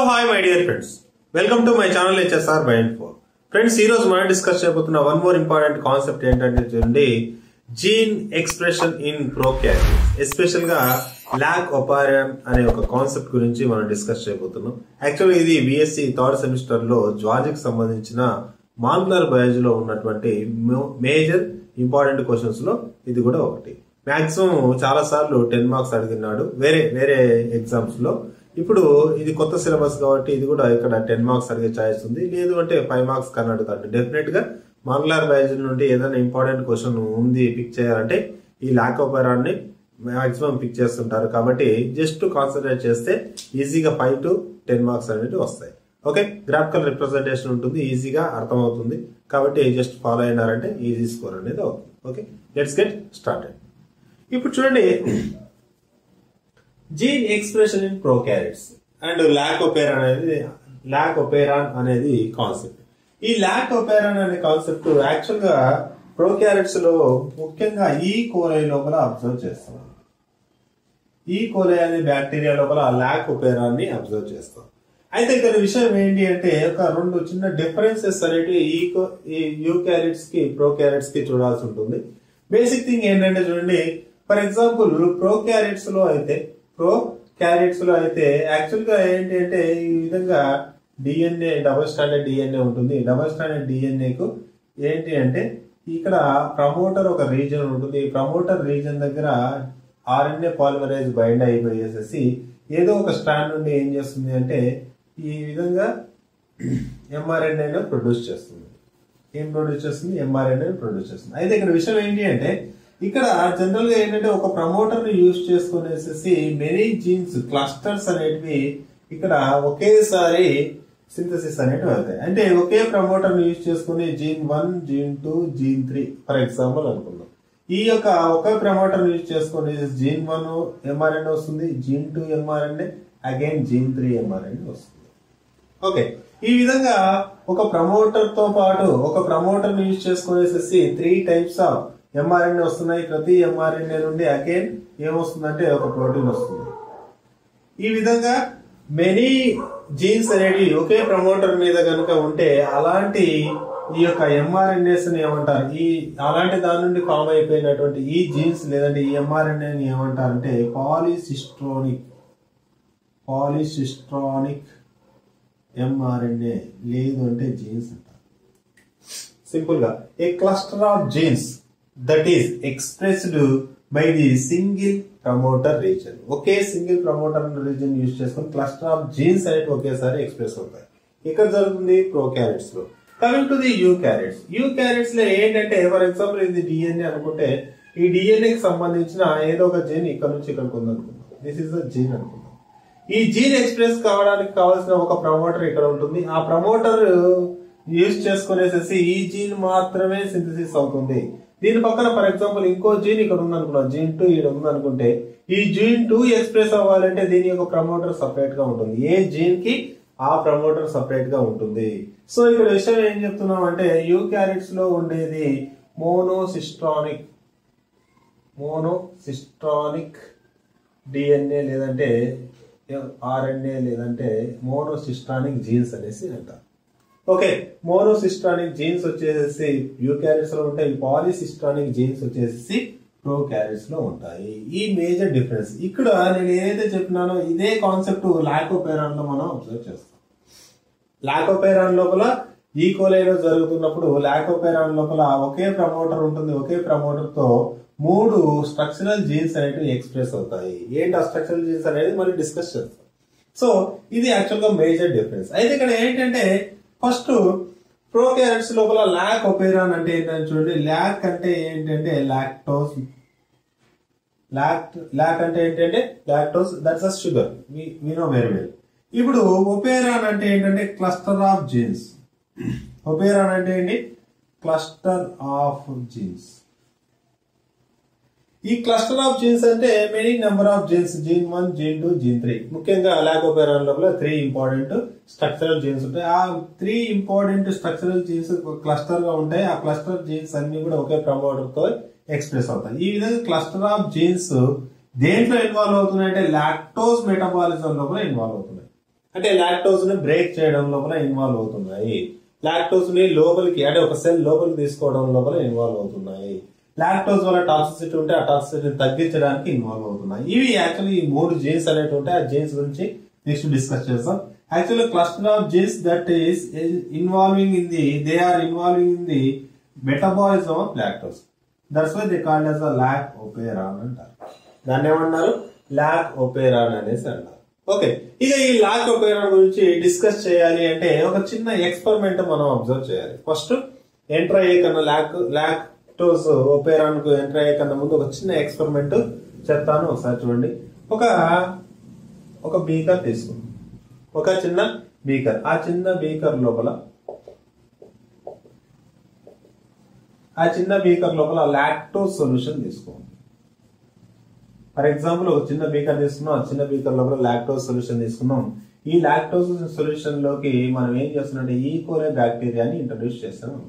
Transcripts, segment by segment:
Hi my dear friends welcome to my channel HSR by four friends ఈ రోజు మనం discuss చేయబోతున్న one more important concept ఏంటంటే చూడండి gene expression in prokaryotes special గా lac operon అనే ఒక కాన్సెప్ట్ గురించి మనం డిస్కస్ చేయబోతున్నాం యాక్చువల్గా ఇది బిఎస్సి థర్డ్ సెమిస్టర్ లో జ్వాలజీకి సంబంధించిన మాలిక్యులర్ బయాలజీలో ఉన్నటువంటి మేజర్ ఇంపార్టెంట్ క్వశ్చన్స్ లో ఇది కూడా ఒకటి మాక్సిమం చాలా సార్లు టెన్ మార్క్స్ అడిగినాడు వేరే వేరే ఎగ్జామ్స్ లో ఇప్పుడు ఇది కొత్త సిలబస్ కాబట్టి ఇది కూడా ఇక్కడ టెన్ మార్క్స్ అడిగే ఛాయిస్ ఉంది లేదు అంటే ఫైవ్ మార్క్స్ కానీ అడుగుతాడు డెఫినెట్ గా మాంగ్లార్ బయాలజీ నుండి ఏదైనా ఇంపార్టెంట్ క్వశ్చన్ ఉంది పిక్ చేయాలంటే ఈ లాక్ ని మాక్సిమం పిక్ చేస్తుంటారు కాబట్టి జస్ట్ కాన్సన్ట్రేట్ చేస్తే ఈజీగా ఫైవ్ టు టెన్ మార్క్స్ అనేవి వస్తాయి ఓకే గ్రాఫికల్ రిప్రజెంటేషన్ ఉంటుంది ఈజీగా అర్థమవుతుంది కాబట్టి జస్ట్ ఫాలో అయినారంటే ఈజీ స్కోర్ అనేది అవుతుంది ఓకే లెట్స్ గెట్ స్టార్టెడ్ ఇప్పుడు చూడండి gene expression in prokaryotes and lac operon అనేది లాక్ ఒపేరాన్ అనేది కాన్సెప్ట్ ఈ లాక్ ఒపేరాన్ అనే కాన్సెప్ట్ యాక్చువల్ గా ప్రోకారిట్స్ లో ముఖ్యంగా ఈ కోలై లోపల అబ్జర్వ్ చేస్తాం ఈ కోలై అనే బ్యాక్టీరియా లోపల లాక్ ఒపేరాన్ని అబ్జర్వ్ చేస్తాం అయితే ఇక్కడ విషయం ఏంటి అంటే ఒక రెండు చిన్న డిఫరెన్సెస్ అనేవి ఈ ఈ యూక్యారెట్స్ కి ప్రోకారెట్స్ కి చూడాల్సి ఉంటుంది బేసిక్ థింగ్ ఏంటంటే చూడండి ఫర్ ఎగ్జాంపుల్ ప్రో క్యారెట్స్ లో అయితే ప్రో క్యారెట్స్ లో అయితే యాక్చువల్ గా ఏంటి అంటే ఈ విధంగా డిఎన్ఏ డబుల్ స్టాండర్డ్ డిఎన్ఏ ఉంటుంది డబుల్ స్టాండర్డ్ డిఎన్ఏకు ఏంటి అంటే ఇక్కడ ప్రమోటర్ ఒక రీజన్ ఉంటుంది ఈ ప్రమోటర్ రీజన్ దగ్గర ఆర్ఎన్ఏ పాలిమరైజ్ బైండ్ అయిపోయేసేసి ఏదో ఒక స్టాండ్ నుండి ఏం చేస్తుంది అంటే ఈ విధంగా ఎంఆర్ఎన్ఏను ప్రొడ్యూస్ చేస్తుంది ఏం ప్రొడ్యూస్ చేస్తుంది ఎంఆర్ఎన్ఏ ప్రొడ్యూస్ చేస్తుంది అయితే ఇక్కడ విషయం ఏంటి అంటే ఇక్కడ జనరల్ గా ఏంటంటే ఒక ప్రమోటర్ ని యూజ్ చేసుకునేసేసి మెనీ జీన్స్ క్లస్టర్స్ అనేటివి ఇక్కడ ఒకేసారి సింథసిస్ అనేటివి అవుతాయి అంటే ఒకే ప్రమోటర్ ని యూజ్ చేసుకుని gene one gene two gene three for example అనుకుందాం ఈ యొక్క ఒకే ప్రమోటర్ ని యూజ్ చేసుకుని జీన్ వన్ ఎంఆర్ఎన్ఏ వస్తుంది gene two mRNA again gene three mRNA వస్తుంది ఓకే ఈ విధంగా ఒక ప్రమోటర్ తో పాటు ఒక ప్రమోటర్ ని యూజ్ చేసుకునేసేసి త్రీ టైప్స్ ఆఫ్ ఎంఆర్ఎన్ఏ వస్తున్నాయి ప్రతి ఎంఆర్ఎన్ఏ నుండి అగైన్ ఏమొస్తుందంటే ఒక ప్రోటీన్ వస్తుంది ఈ విధంగా మెనీ జీన్స్ అనేవి ఒకే ప్రమోటర్ మీద కనుక ఉంటే అలాంటి ఈ యొక్క ఎంఆర్ఎన్ఏస్ ని ఏమంటారు ఈ అలాంటి దాని నుండి ఫామ్ అయిపోయినటువంటి ఈ జీన్స్ లేదంటే ఈ ఎంఆర్ఎన్ఏ ని ఏమంటారంటే పాలిసిస్ట్రోనిక్ పాలిసిస్ట్రానిక్ ఎంఆర్ఎన్ఏ లేదు అంటే జీన్స్ అంటారు సింపుల్ గా a cluster of genes that is expressed by the single promoter region ఒకే సింగిల్ ప్రమోటర్ రీజన్ యూజ్ చేసుకుని క్లస్టర్ ఆఫ్ జీన్స్ అనేవి ఒకేసారి ఎక్స్ప్రెస్ అవుతాయి ఇక్కడ జరుగుతుంది ప్రో క్యారెట్స్ లో coming to the eukaryotes eukaryotes లో ఏంటంటే ఫర్ ఎగ్జాంపుల్ ఇది డిఎన్ఏ అనుకుంటే ఈ డిఎన్ఏ కి సంబంధించిన ఏదో ఒక జీన్ ఇక్కడ నుంచి ఇక్కడికి ఉంది అనుకుందాం దిస్ ఇస్ ద జీన్ అనుకుందాం ఈ జీన్ ఎక్స్ప్రెస్ కావడానికి కావాల్సిన ఒక ప్రమోటర్ ఇక్కడ ఉంటుంది ఆ ప్రమోటర్ యూజ్ చేసుకునేసేసి ఈ జీన్ మాత్రమే సింథసిస్ అవుతుంది దీని పక్కన ఫర్ ఎగ్జాంపుల్ ఇంకో జీన్ ఇక్కడ ఉంది అనుకున్నాం జీన్ టూ ఇక్కడ ఉంది అనుకుంటే ఈ జీన్ టూ ఎక్స్ప్రెస్ అవ్వాలంటే దీని యొక్క ప్రమోటర్ సపరేట్ గా ఉంటుంది ఏ జీన్ కి ఆ ప్రమోటర్ సపరేట్ గా ఉంటుంది సో ఇక్కడ విషయం ఏం చెప్తున్నాం అంటే యూ క్యారెట్స్ లో ఉండేది మోనోసిస్ట్రానిక్ మోనోసిస్ట్రానిక్ డిఎన్ఏ లేదంటే ఆర్ఎన్ఏ లేదంటే మోనోసిస్ట్రానిక్ జీన్స్ అనేసి అంటారు ఓకే మోనోసిస్ట్రానిక్ జీన్స్ వచ్చేసి యూక్యారిట్స్ లో ఉంటాయి పాలిసిస్ట్రానిక్ జీన్స్ వచ్చేసి ప్రో క్యారెట్స్ లో ఉంటాయి ఈ మేజర్ డిఫరెన్స్ ఇక్కడ నేను ఏదైతే చెప్పినానో ఇదే కాన్సెప్ట్ లాకోపేరాన్ లో మనం అబ్జర్వ్ చేస్తాం లాకోపేరాన్ లోపల ఈ కోలైలో జరుగుతున్నప్పుడు లాకోపేరాన్ లోపల ఒకే ప్రమోటర్ ఉంటుంది ఒకే ప్రమోటర్ తో మూడు స్ట్రక్చరల్ జీన్స్ అనేవి ఎక్స్ప్రెస్ అవుతాయి ఏంటి ఆ స్ట్రక్చరల్ జీన్స్ అనేది మనం డిస్కస్ చేస్తాం సో ఇది యాక్చువల్ గా మేజర్ డిఫరెన్స్ అయితే ఇక్కడ ఏంటంటే ఫస్ట్ ప్రోకారెట్స్ లోపల లాక్ ఒపేరాన్ అంటే ఏంటంటే చూడండి లాక్ అంటే ఏంటంటే లాక్టోస్ లాక్ లాక్ అంటే ఏంటంటే lactose that's a sugar we know very well ఇప్పుడు ఒపేరాన్ అంటే ఏంటంటే క్లస్టర్ ఆఫ్ జీన్స్ ఒపేరాన్ అంటే ఏంటి క్లస్టర్ ఆఫ్ జీన్స్ ఈ క్లస్టర్ ఆఫ్ జీన్స్ అంటే many number of genes gene one gene two gene three ముఖ్యంగా లాకోపేరాన్ లోపల త్రీ ఇంపార్టెంట్ స్ట్రక్చరల్ జీన్స్ ఉంటాయి ఆ three important structural genes cluster గా ఉంటాయి ఆ క్లస్టర్ జీన్స్ అన్ని కూడా ఒకే ప్రమోటర్ తో ఎక్స్ప్రెస్ అవుతాయి ఈ విధంగా క్లస్టర్ ఆఫ్ జీన్స్ దేంట్లో ఇన్వాల్వ్ అవుతున్నాయి అంటే లాక్టోస్ మెటబాలిజం లోపల ఇన్వాల్వ్ అవుతున్నాయి అంటే లాక్టోజ్ ని బ్రేక్ చేయడం లోపల ఇన్వాల్వ్ అవుతున్నాయి లాక్టోజ్ ని లోపలికి అంటే ఒక సెల్ లోపలికి తీసుకోవడం లోపల ఇన్వాల్వ్ అవుతున్నాయి లాక్టోజ్ వల్ల టాక్సిసిటీ ఉంటే ఆ టాక్సిసిటీని తగ్గించడానికి ఇన్వాల్వ్ అవుతున్నాయి ఇవి యాక్చువల్లీ ఈ మూడు జీన్స్ అనేవి ఉంటాయి ఆ జీన్స్ గురించి నెక్స్ట్ డిస్కస్ చేస్తాం actually cluster of genes that is involving in the they are involving in the metabolism of lactose that's why they called as a lac operon అంటారు దాన్ని ఏమన్నారు లాక్ ఒపేరాన్ అనేసి అన్నారు ఓకే ఇక ఈ lac operon గురించి discuss చేయాలి అంటే ఒక చిన్న ఎక్స్పెరిమెంట్ మనం అబ్జర్వ్ చేయాలి ఫస్ట్ ఎంటర్ అయ్యే కన్నా లాక్ లాక్టోస్ ఒపేరాన్ కు ఎంటర్ అయ్యే కన్నా ముందు ఒక చిన్న ఎక్స్పెరిమెంట్ చెప్తాను ఒకసారి చూడండి ఒక ఒక బీకర్ తీసుకుందాం ఒక చిన్న బీకర్ ఆ చిన్న బీకర్ లోపల ఆ చిన్న బీకర్ లోపల లాక్టోస్ సొల్యూషన్ తీసుకోండి ఫర్ ఎగ్జాంపుల్ ఒక చిన్న బీకర్ తీసుకున్నాం ఆ చిన్న బీకర్ లోపల లాక్టోస్ సొల్యూషన్ తీసుకున్నాం ఈ లాక్టోస్ సొల్యూషన్ లోకి మనం ఏం చేస్తున్నామంటే ఈకోలే బ్యాక్టీరియాని ఇంట్రడ్యూస్ చేస్తాం అనుకో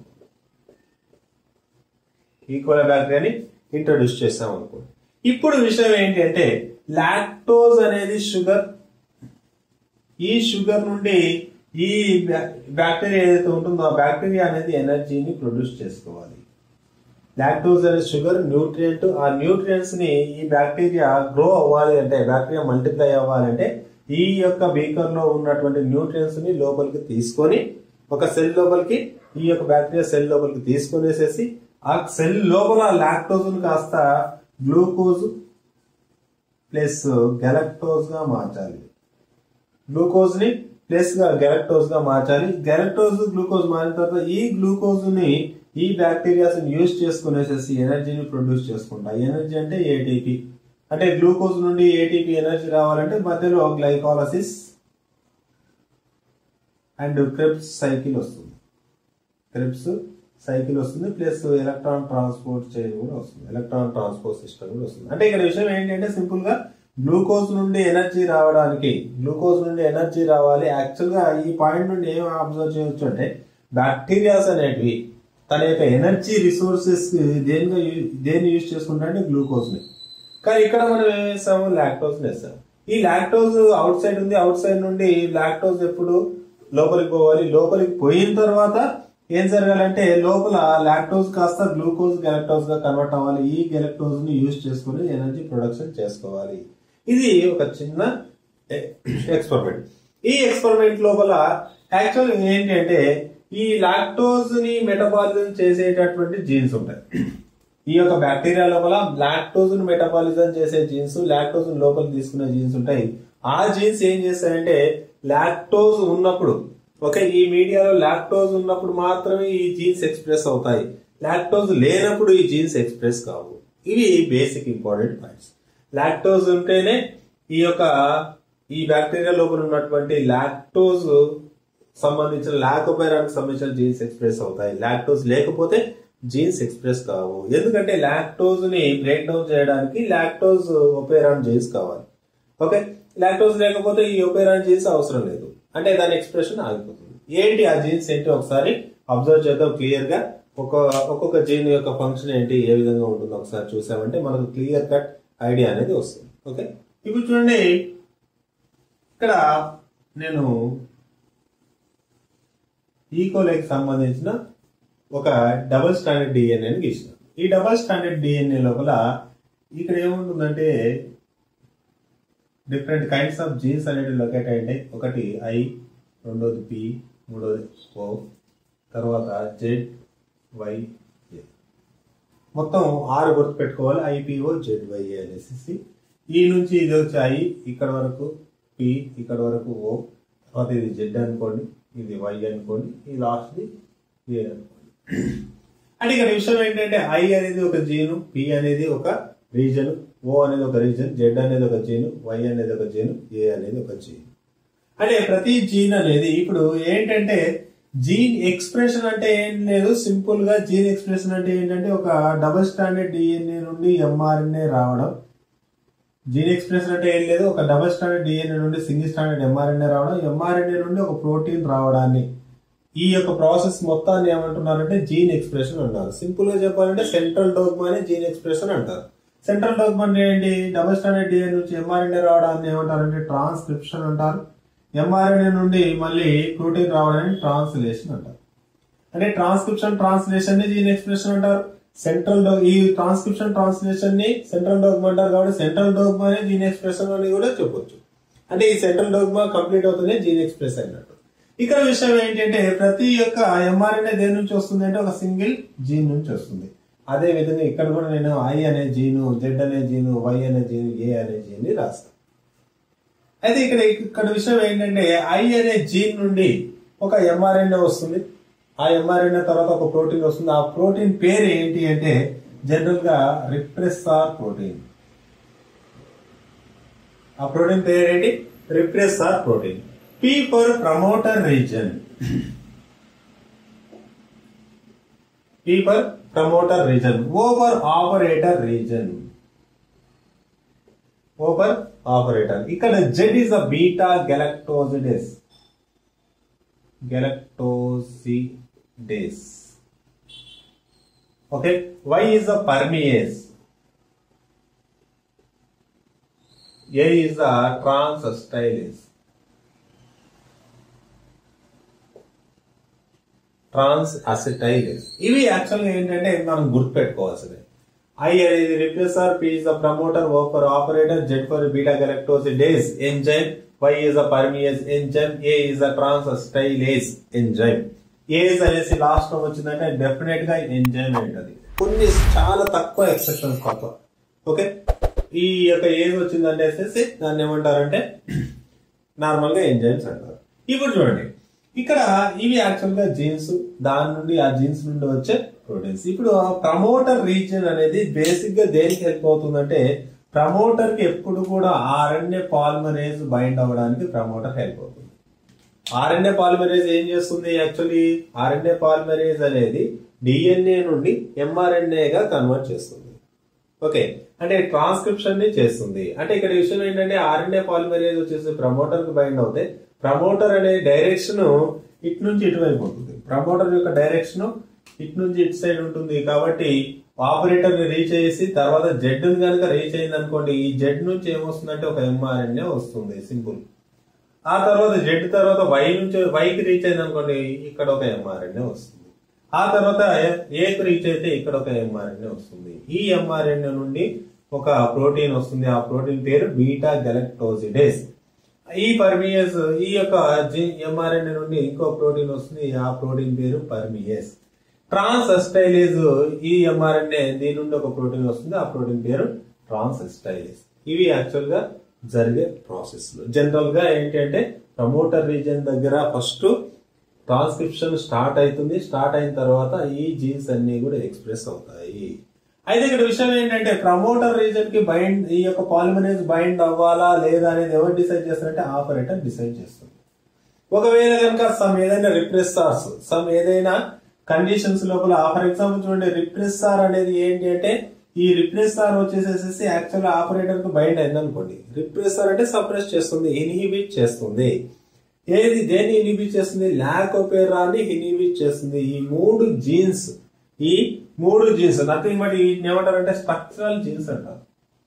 ఈకోలే బ్యాక్టీరియాని ఇంట్రడ్యూస్ చేస్తాం అనుకో ఇప్పుడు విషయం ఏంటి అంటే లాక్టోజ్ అనేది షుగర్ ఈ షుగర్ నుండి ఈ బ్యాక్టీరియా ఏదైతే ఉంటుందో ఆ బ్యాక్టీరియా అనేది ఎనర్జీని ప్రొడ్యూస్ చేసుకోవాలి లాక్టోజ్ అనే షుగర్ న్యూట్రియంట్ ఆ న్యూట్రియంట్స్ ని ఈ బ్యాక్టీరియా గ్రో అవ్వాలి అంటే బ్యాక్టీరియా మల్టిప్లై అవ్వాలంటే ఈ యొక్క బీకర్ లో ఉన్నటువంటి న్యూట్రియంట్స్ ని లోపలికి తీసుకొని ఒక సెల్ లోపలికి ఈ యొక్క బ్యాక్టీరియా సెల్ లోపలికి తీసుకొనేసేసి ఆ సెల్ లోపల లాక్టోజ్ కాస్త గ్లూకోజ్ ప్లస్ గెలక్టోజ్ గా మార్చాలి గ్లూకోజ్ ని ప్లస్ గా గెలక్టోజ్ గా మార్చాలి గెలక్టోజ్ గ్లూకోజ్ మారిన తర్వాత ఈ గ్లూకోజ్ ని ఈ బ్యాక్టీరియాస్ యూజ్ చేసుకునేసేసి ఎనర్జీని ప్రొడ్యూస్ చేసుకుంటాయి ఎనర్జీ అంటే ఏటీపీ అంటే గ్లూకోజ్ నుండి ఏటీపీ ఎనర్జీ రావాలంటే మధ్యలో గ్లైకాలసిస్ అండ్ క్రిప్స్ సైకిల్ వస్తుంది క్రిప్స్ సైకిల్ వస్తుంది ప్లస్ ఎలక్ట్రాన్ ట్రాన్స్పోర్ట్ చైన్ కూడా వస్తుంది ఎలక్ట్రాన్ ట్రాన్స్పోర్ట్ సిస్టమ్ కూడా వస్తుంది అంటే ఇక్కడ విషయం ఏంటంటే సింపుల్ గా గ్లూకోజ్ నుండి ఎనర్జీ రావడానికి గ్లూకోజ్ నుండి ఎనర్జీ రావాలి యాక్చువల్ గా ఈ పాయింట్ నుండి ఏం అబ్జర్వ్ చేయొచ్చు అంటే బ్యాక్టీరియాస్ అనేటివి తన యొక్క ఎనర్జీ రిసోర్సెస్ దేనిగా యూ- దేన్ని యూజ్ చేసుకుంటారంటే గ్లూకోజ్ ని కానీ ఇక్కడ మనం ఏం చేస్తాము లాక్టోజ్ వేస్తాం ఈ లాక్టోజ్ అవుట్ సైడ్ ఉంది అవుట్ సైడ్ నుండి లాక్టోజ్ ఎప్పుడు లోపలికి పోవాలి లోపలికి పోయిన తర్వాత ఏం జరగాలంటే లోపల లాక్టోజ్ కాస్త గ్లూకోజ్ గెలక్టోజ్ గా కన్వర్ట్ అవ్వాలి ఈ గెలక్టోజ్ ని యూజ్ చేసుకుని ఎనర్జీ ప్రొడక్షన్ చేసుకోవాలి ఇది ఒక చిన్న ఎక్స్పెరిమెంట్ ఈ ఎక్స్పెరిమెంట్ లోపల యాక్చువల్ ఏంటి అంటే ఈ లాక్టోజ్ ని మెటబాలిజం చేసేటటువంటి జీన్స్ ఉంటాయి ఈ యొక్క బ్యాక్టీరియా లోపల లాక్టోజ్ ను మెటబాలిజం చేసే జీన్స్ లాక్టోజ్ లోపలికి తీసుకునే జీన్స్ ఉంటాయి ఆ జీన్స్ ఏం చేస్తాయంటే లాక్టోజ్ ఉన్నప్పుడు ఓకే ఈ మీడియాలో లాక్టోజ్ ఉన్నప్పుడు మాత్రమే ఈ జీన్స్ ఎక్స్ప్రెస్ అవుతాయి లాక్టోజ్ లేనప్పుడు ఈ జీన్స్ ఎక్స్ప్రెస్ కావు ఇవి బేసిక్ ఇంపార్టెంట్ పాయింట్స్ లాక్టోజ్ ఉంటేనే ఈ యొక్క ఈ బ్యాక్టీరియా లోపల ఉన్నటువంటి లాక్టోజ్ సంబంధించిన లాకోపైరానికి సంబంధించిన జీన్స్ ఎక్స్ప్రెస్ అవుతాయి లాక్టోజ్ లేకపోతే జీన్స్ ఎక్స్ప్రెస్ కావు ఎందుకంటే లాక్టోజ్ ని బ్రేక్ డౌన్ చేయడానికి లాక్టోజ్ ఒపేరాన్ జీన్స్ కావాలి ఓకే లాక్టోజ్ లేకపోతే ఈ ఒపేరాన్ జీన్స్ అవసరం లేదు అంటే దాని ఎక్స్ప్రెషన్ ఆగిపోతుంది ఏంటి ఆ జీన్స్ ఏంటి ఒకసారి అబ్జర్వ్ చేద్దాం క్లియర్ గా ఒక ఒక్కొక్క జీన్ యొక్క ఫంక్షన్ ఏంటి ఏ విధంగా ఉంటుందో ఒకసారి చూసామంటే మనకు క్లియర్ కట్ ఐడియా అనేది వస్తుంది ఓకే ఇప్పుడు చూడండి ఇక్కడ నేను ఈకోలేకి సంబంధించిన ఒక డబుల్ స్టాండర్డ్ డిఎన్ఏని గీసిన ఈ డబుల్ స్టాండర్డ్ డిఎన్ఏ లోపల ఇక్కడ ఏముంటుందంటే డిఫరెంట్ కైండ్స్ ఆఫ్ జీన్స్ అనేవి లొకేట్ అయ్యాయి ఒకటి ఐ రెండోది పి మూడోది ఓ తర్వాత జెడ్ వై ఏ. మొత్తం ఆరు గుర్తు పెట్టుకోవాలి ఐపీఓ జెడ్ వై అనేసి ఈ నుంచి ఇది వచ్చి ఐ ఇక్కడ వరకు పి ఇక్కడ వరకు ఓ తర్వాత ఇది జెడ్ అనుకోండి ఇది వై అనుకోండి ఈ లాస్ట్ది ఏ అనుకోండి అంటే ఇక్కడ విషయం ఏంటంటే ఐ అనేది ఒక జీను పి అనేది ఒక రీజన్ ఓ అనేది ఒక రీజన్ జెడ్ అనేది ఒక జీను వై అనేది ఒక జీను ఏ అనేది ఒక జీన్ అంటే ప్రతి జీన్ అనేది ఇప్పుడు ఏంటంటే జీన్ ఎక్స్ప్రెషన్ అంటే ఏం లేదు సింపుల్ గా జీన్ ఎక్స్ప్రెషన్ అంటే ఏంటంటే ఒక డబుల్ స్టాండర్డ్ డిఎన్ఏ నుండి ఎంఆర్ఎన్ఏ రావడం జీన్ ఎక్స్ప్రెషన్ అంటే ఏం లేదు ఒక డబుల్ స్టాండర్డ్ డిఎన్ఏ నుండి సింగిల్ స్టాండర్డ్ ఎంఆర్ఎన్ఏ రావడం ఎంఆర్ఎన్ఏ నుండి ఒక ప్రోటీన్ రావడాన్ని ఈ యొక్క ప్రాసెస్ మొత్తాన్ని ఏమంటున్నారంటే జీన్ ఎక్స్ప్రెషన్ అంటారు సింపుల్ గా చెప్పాలంటే సెంట్రల్ డోగ్మా అని జీన్ ఎక్స్ప్రెషన్ అంటారు సెంట్రల్ డోగ్మా అంటే ఏంటి డబుల్ స్టాండర్డ్ డిఎన్ఏ నుంచి ఎంఆర్ఎన్ఏ రావడాన్ని ఏమంటారంటే ట్రాన్స్క్రిప్షన్ అంటారు ఎంఆర్ఎన్ఏ నుండి మళ్ళీ ప్రోటీన్ రావడానికి ట్రాన్స్లేషన్ అంటారు అంటే ట్రాన్స్క్రిప్షన్ ట్రాన్స్లేషన్ ని జీన్ ఎక్స్ప్రెషన్ అంటారు సెంట్రల్ డోగ్ ఈ ట్రాన్స్క్రిప్షన్ ట్రాన్స్లేషన్ ని సెంట్రల్ డోగ్మా అంటారు కాబట్టి సెంట్రల్ డోగ్మా అని జీన్ ఎక్స్ప్రెషన్ అని కూడా చెప్పొచ్చు అంటే ఈ సెంట్రల్ డోగ్మా కంప్లీట్ అవుతుంది జీన్ ఎక్స్ప్రెస్ అయినట్టు ఇక్కడ విషయం ఏంటంటే ప్రతి యొక్క ఎంఆర్ఎన్ఏ దేని నుంచి వస్తుంది అంటే ఒక సింగిల్ జీన్ నుంచి వస్తుంది అదే విధంగా ఇక్కడ కూడా నేను ఐ అనే జీను జెడ్ అనే జీను వై అనే జీను ఏ అనే జీన్ రాస్తాను అయితే ఇక్కడ ఇక్కడ విషయం ఏంటంటే ఐ అనే జీన్ నుండి ఒక ఎంఆర్ఎన్ఏ వస్తుంది ఆ ఎంఆర్ఎన్ఏ తర్వాత ఒక ప్రోటీన్ వస్తుంది ఆ ప్రోటీన్ పేరు ఏంటి అంటే జనరల్ గా రిప్రెసార్ ప్రోటీన్ ఆ ప్రోటీన్ పేరు ఏంటి repressor protein P for promoter region P for promoter region O for operator region over operator ఇక్కడ Z is the beta galactosidase galactosidase okay Y is the permease A is the transacetylase transacetylase ఇవి యాక్చువల్గా ఏంటంటే మనం గుర్తుపెట్టుకోవాల్సింది I అనేది repressor P is the promoter O for operator Z for beta galactosidase enzyme Y is the permease enzyme A is the transacetylase enzyme age అనేసి last లో వచ్చిందంటే definite గా ఎంజైమ్ ఉంటుంది కొన్ని చాలా తక్కువ ఎక్సెప్షన్స్ తప్ప ఓకే ఈ యొక్క ఏజ్ వచ్చిందంటే వేసేసి దాన్ని ఏమంటారంటే నార్మల్ గా ఎంజైమ్స్ అంటారు ఇప్పుడు చూడండి ఇక్కడ ఇవి యాక్చువల్ గా జీన్స్ దాని నుండి ఆ జీన్స్ నుండి వచ్చే ప్రోటీన్స్ ఇప్పుడు ప్రమోటర్ రీజన్ అనేది బేసిక్ గా దేనికి హెల్ప్ అవుతుందంటే ప్రమోటర్ కి ఎప్పుడు కూడా ఆర్ఎన్ఏ పాలిమరేజ్ బైండ్ అవ్వడానికి ప్రమోటర్ హెల్ప్ అవుతుంది ఆర్ఎన్ఏ పాలిమరేజ్ ఏం చేస్తుంది యాక్చువల్లీ ఆర్ఎన్ఏ పాలిమరేజ్ అనేది డిఎన్ఏ నుండి ఎంఆర్ఎన్ఏ గా కన్వర్ట్ చేస్తుంది ఓకే అంటే ట్రాన్స్క్రిప్షన్ ని చేస్తుంది అంటే ఇక్కడ విషయం ఏంటంటే ఆర్ఎన్ఏ పాలిమరేజ్ వచ్చేసి ప్రమోటర్ కి బైండ్ అవుతే ప్రమోటర్ అనే డైరెక్షన్ ఇటు నుంచి ఇటువైపు ఉంటుంది ప్రమోటర్ యొక్క డైరెక్షన్ ఇటు నుంచి ఇటు సైడ్ ఉంటుంది కాబట్టి ఆపరేటర్ ని రీచ్ చేసి తర్వాత జెడ్ ని కనుక రీచ్ అయింది అనుకోండి ఈ జెడ్ నుంచి ఏమొస్తుందంటే ఒక ఎంఆర్ఎన్ఏ వస్తుంది సింపుల్ ఆ తర్వాత జెడ్ తర్వాత వై నుంచి వైకి రీచ్ అయింది అనుకోండి ఇక్కడ ఒక ఎంఆర్ఎన్ఏ వస్తుంది ఆ తర్వాత ఏకి రీచ్ అయితే ఇక్కడ ఒక ఎంఆర్ఎన్ఏ వస్తుంది ఈ ఎంఆర్ఎన్ఏ నుండి ఒక ప్రోటీన్ వస్తుంది ఆ ప్రోటీన్ పేరు బీటా గెలక్టోసిడేస్ ఈ పర్మియస్ ఈ యొక్క ఎంఆర్ఎన్ఏ నుండి ఇంకో ప్రోటీన్ వస్తుంది ఆ ప్రోటీన్ పేరు పర్మియస్ ట్రాన్స్ అస్టైలేజ్ ఈ ఎంఆర్ఎన్ఏ దీని నుండి ఒక ప్రోటీన్ వస్తుంది ఆ ప్రోటీన్ పేరు ట్రాన్స్ అస్టైలేజ్ ఇవి యాక్చువల్ గా జరిగే ప్రాసెస్ జనరల్ గా ఏంటంటే ప్రమోటర్ రీజన్ దగ్గర ఫస్ట్ ట్రాన్స్క్రిప్షన్ స్టార్ట్ అవుతుంది స్టార్ట్ అయిన తర్వాత ఈ జీన్స్ అన్ని కూడా ఎక్స్ప్రెస్ అవుతాయి అయితే ఇక్కడ విషయం ఏంటంటే ప్రమోటర్ రీజన్ కి బైండ్ ఈ యొక్క పాలిమరేజ్ బైండ్ అవ్వాలా లేదా అనేది ఎవరు డిసైడ్ చేస్తారంటే ఆపరేటర్ డిసైడ్ చేస్తుంది ఒకవేళ కనుక సమ్ ఏదైనా రిప్రెస్సార్స్ సమ్ ఏదైనా కండిషన్స్ లోపల ఫర్ ఎగ్జాంపుల్ చూడండి రిప్రెస్సార్ అనేది ఏంటి అంటే ఈ రిప్రెస్సార్ వచ్చేసేసి యాక్చువల్ ఆపరేటర్ కు బైండ్ అయింది అనుకోండి రిప్రెస్సార్ అంటే సప్రెస్ చేస్తుంది ఇన్హిబిట్ చేస్తుంది ఏది దేన్ని ఇన్హిబిట్ చేస్తుంది లాకోపేరాన్ని ఇన్హిబిట్ చేస్తుంది ఈ మూడు జీన్స్ ఈ మూడు జీన్స్ నథింగ్ బట్ వీటిని ఏమంటారంటే స్ట్రక్చరల్ జీన్స్ అంటారు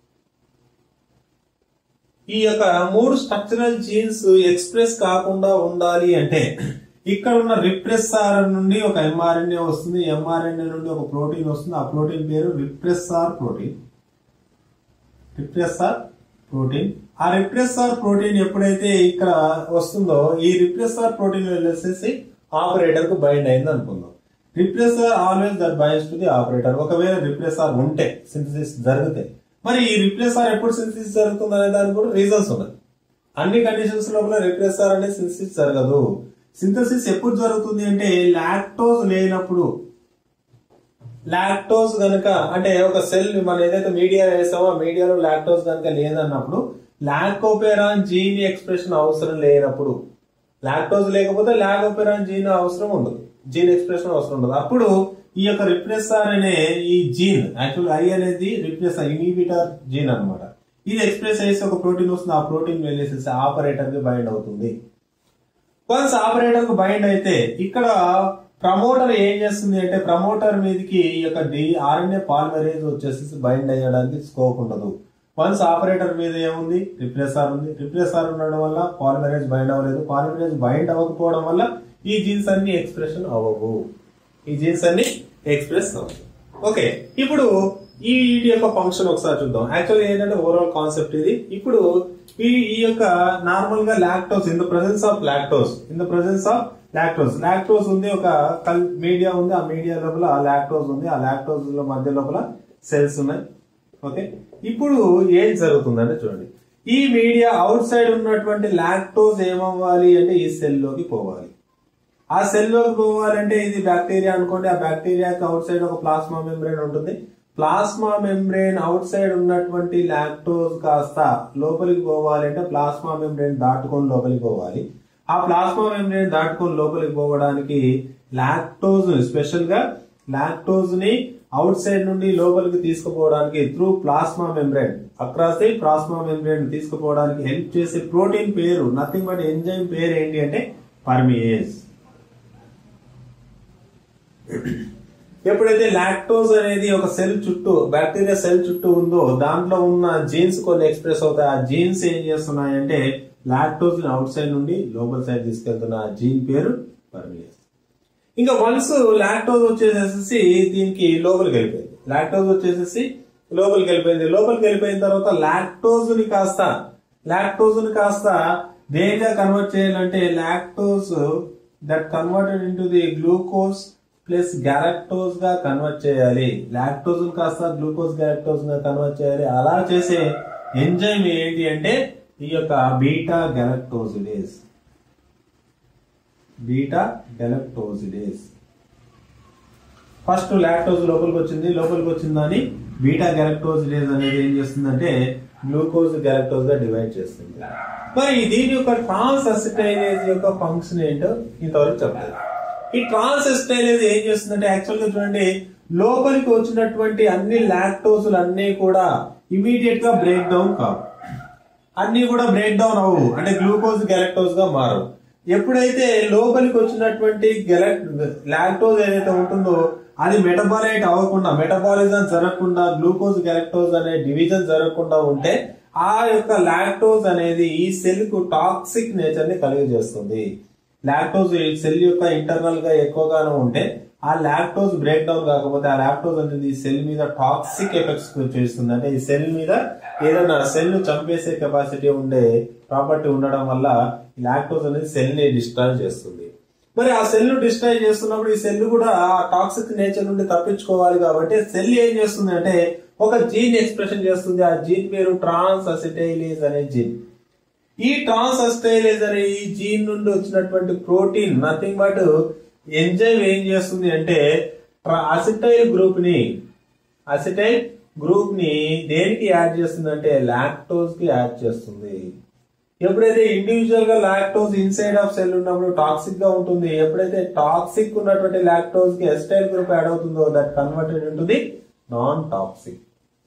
ఈ యొక్క మూడు స్ట్రక్చరల్ జీన్స్ ఎక్స్ప్రెస్ కాకుండా ఉండాలి అంటే ఇక్కడ ఉన్న రిప్రెస్సార్ నుండి ఒక ఎంఆర్ఎన్ఏ వస్తుంది ఎంఆర్ఎన్ఏ నుండి ఒక ప్రోటీన్ వస్తుంది ఆ ప్రోటీన్ పేరు రిప్రెస్సార్ ప్రోటీన్ రిప్రెస్సార్ ప్రోటీన్ ఆ రిప్రెస్సార్ ప్రోటీన్ ఎప్పుడైతే ఇక్కడ వస్తుందో ఈ రిప్రెస్సార్ ప్రోటీన్ వెళ్ళేసేసి ఆపరేటర్ కు బైండ్ అయింది అనుకుందాం repressor always that binds to the operator ఒకవేళ రిప్రెసర్ ఉంటే సింథసిస్ జరిగితే మరి ఈ రిప్రెసర్ ఎప్పుడు సింథసిస్ జరుగుతుంది అనే దానికి కూడా రీజన్స్ ఉన్నాయి అన్ని కండిషన్స్ లోపల రిప్రెసర్ అనేది సింథసిస్ జరగదు సింథసిస్ ఎప్పుడు జరుగుతుంది అంటే లాక్టోజ్ లేనప్పుడు లాక్టోజ్ గనక అంటే ఒక సెల్ మనం ఏదైతే మీడియా వేసామో మీడియాలో లాక్టోజ్ గనక లేదన్నప్పుడు లాకోపెరాన్ జీన్ ఎక్స్ప్రెషన్ అవసరం లేనప్పుడు లాక్టోజ్ లేకపోతే లాకోపెరాన్ జీన్ అవసరం ఉండదు జీన్ ఎక్స్ప్రెషన్ అవసరం ఉండదు అప్పుడు ఈ యొక్క రిప్రెసర్ అనే ఈ జీన్ యాక్చువల్ ఐ అనేది రిప్రెసర్ ఇనిబిటర్ జీన్ అన్నమాట ఇది ఎక్స్ప్రెస్ చేసి ఒక ప్రోటీన్ వస్తుంది ఆ ప్రోటీన్ వెళ్ళేసేసి ఆపరేటర్ కి బైండ్ అవుతుంది వన్స్ ఆపరేటర్ కు బైండ్ అయితే ఇక్కడ ప్రమోటర్ ఏం చేస్తుంది అంటే ప్రమోటర్ మీదకి ఈ యొక్క డి ఆర్ఎన్ఏ పాలిమరేజ్ వచ్చేసి బైండ్ అయ్యడానికి స్కోప్ ఉండదు వన్స్ ఆపరేటర్ మీద ఏముంది రిప్రెసార్ ఉంది రిప్రెసార్ ఉండడం వల్ల పాలిమరేజ్ బైండ్ అవ్వలేదు పాలిమరేజ్ బైండ్ అవ్వకపోవడం వల్ల ఈ జీన్స్ అన్ని ఎక్స్ప్రెషన్ అవ్వవు ఈ జీన్స్ అన్ని ఎక్స్ప్రెస్ అవ్వవు ఓకే ఇప్పుడు ఈ వీటి యొక్క ఫంక్షన్ ఒకసారి చూద్దాం యాక్చువల్లీ ఏంటంటే ఓవరాల్ కాన్సెప్ట్ ఇది ఇప్పుడు ఈ ఈ యొక్క నార్మల్ గా lactose in the presence of lactose in the presence of lactose lactose ఉంది ఒక మీడియా ఉంది ఆ మీడియా లోపల లాక్టోస్ ఉంది ఆ లాక్టోస్ లో మధ్య లోపల సెల్స్ ఉన్నాయి ఓకే ఇప్పుడు ఏం జరుగుతుందంటే చూడండి ఈ మీడియా అవుట్ సైడ్ ఉన్నటువంటి లాక్టోస్ ఏమవ్వాలి అంటే ఈ సెల్ లోకి పోవాలి ఆ సెల్ లోకి పోవాలంటే ఇది బ్యాక్టీరియా అనుకోండి ఆ బ్యాక్టీరియాకి అవుట్ సైడ్ ఒక ప్లాస్మా మెంబ్రేన్ ఉంటుంది ప్లాస్మా మెంబ్రేన్ అవుట్ సైడ్ ఉన్నటువంటి లాక్టోజ్ కాస్త లోపలికి పోవాలంటే ప్లాస్మా మెంబ్రేన్ దాటుకొని లోపలికి పోవాలి ఆ ప్లాస్మా మెంబ్రేన్ దాటుకొని లోపలికి పోవడానికి లాక్టోజ్ స్పెషల్ గా లాక్టోజ్ ని అవుట్ సైడ్ నుండి లోపలికి తీసుకుపోవడానికి through plasma membrane across the plasma membrane తీసుకుపోవడానికి హెల్ప్ చేసే ప్రోటీన్ పేరు నథింగ్ బట్ ఎంజైమ్ పేరు ఏంటి అంటే పర్మియేజ్ ఎప్పుడైతే లాక్టోజ్ అనేది ఒక సెల్ చుట్టూ బ్యాక్టీరియా సెల్ చుట్టూ ఉందో దాంట్లో ఉన్న జీన్స్ కొన్ని ఎక్స్ప్రెస్ అవుతాయి ఆ జీన్స్ ఏం చేస్తున్నాయంటే లాక్టోజ్ ని అవుట్ సైడ్ నుండి లోపల సైడ్ తీసుకెళ్తున్న ఆ జీన్ పేరు పర్మియస్ ఇంకా వన్స్ లాక్టోజ్ వచ్చేసేసి దీనికి లోపలికి వెళ్ళిపోయింది లాక్టోజ్ వచ్చేసేసి లోపలికి వెళ్ళిపోయింది లోపలికి వెళ్ళిపోయిన తర్వాత లాక్టోజ్ ని కాస్త లాక్టోజ్ ని కాస్త దేనిగా కన్వర్ట్ చేయాలంటే lactose that converted into the glucose plus galactose గా కన్వర్ట్ చేయాలి లాక్టోజ్ కాస్త గ్లూకోజ్ గ్యాలక్టోజ్ గా కన్వర్ట్ చేయాలి అలా చేసే ఎంజైమ్ ఏంటి అంటే ఈ యొక్క beta galactosidase beta galactosidase first lactose లోపలికి వచ్చింది లోపలికి వచ్చిందని బీటా గెలక్టోజిడేస్ అనేది ఏం చేస్తుందంటే గ్లూకోజ్ గెలక్టోజ్ గా డివైడ్ చేస్తుంది మరి దీని యొక్క ట్రాన్స్ అసిటైలేజ్ యొక్క ఫంక్షన్ ఏంటో ఇంతవరకు చెప్పలేదు ఈ ట్రాన్స్ అసిటైలేజ్ ఏం చేస్తుందంటే యాక్చువల్ గా చూడండి లోపలికి వచ్చినటువంటి అన్ని లాక్టోజులు అన్ని కూడా ఇమీడియట్ గా బ్రేక్ డౌన్ కావు అన్ని కూడా బ్రేక్ డౌన్ అవ్వు అంటే గ్లూకోజ్ గెలక్టోజ్ గా మారు ఎప్పుడైతే లోపలికి వచ్చినటువంటి గెలక్ లాక్టోజ్ ఏదైతే ఉంటుందో అది మెటబాలైట్ అవ్వకుండా మెటబాలిజం జరగకుండా గ్లూకోజ్ గెలక్టోజ్ అనే డివిజన్ జరగకుండా ఉంటే ఆ యొక్క లాక్టోజ్ అనేది ఈ సెల్ కు టాక్సిక్ నేచర్ ని కలిగజేస్తుంది లాక్టోజ్ ఈ సెల్ యొక్క ఇంటర్నల్ గా ఎక్కువగానే ఉంటే ఆ లాక్టోజ్ బ్రేక్ డౌన్ కాకపోతే ఆ లాక్టోజ్ అనేది సెల్ మీద టాక్సిక్ ఎఫెక్ట్స్ చేస్తుంది అంటే ఈ సెల్ మీద ఏదైనా సెల్ చంపేసే కెపాసిటీ ఉండే ప్రాపర్టీ ఉండడం వల్ల ఈ లాక్టోజ్ అనేది సెల్ ని డిస్ట్రాయ్ చేస్తుంది మరి ఆ సెల్ డిస్ట్రాయ్ చేస్తున్నప్పుడు ఈ సెల్ కూడా ఆ టాక్సిక్ నేచర్ నుండి తప్పించుకోవాలి కాబట్టి సెల్ ఏం చేస్తుంది అంటే ఒక జీన్ ఎక్స్ప్రెషన్ చేస్తుంది ఆ జీన్ పేరు ట్రాన్స్ అసిటైలేజ్ అనే జీన్ ఈ ట్రాన్స్ అసిటైలేజ్ అనే ఈ జీన్ నుండి వచ్చినటువంటి ప్రోటీన్ నథింగ్ బట్ ఎంజైమ్ ఏం చేస్తుంది అంటే అసిటైల్ గ్రూప్ ని అసిటైల్ గ్రూప్ ని దేనికి యాడ్ చేస్తుంది అంటే లాక్టోజ్ కి యాడ్ చేస్తుంది ఎప్పుడైతే ఇండివిజువల్ గా లాక్టోజ్ ఇన్సైడ్ ఆఫ్ సెల్ ఉన్నప్పుడు టాక్సిక్ గా ఉంటుంది ఎప్పుడైతే టాక్సిక్ ఉన్నటువంటి లాక్టోజ్ కి ఎస్టైల్ గ్రూప్ యాడ్ అవుతుందో that converted into the non toxic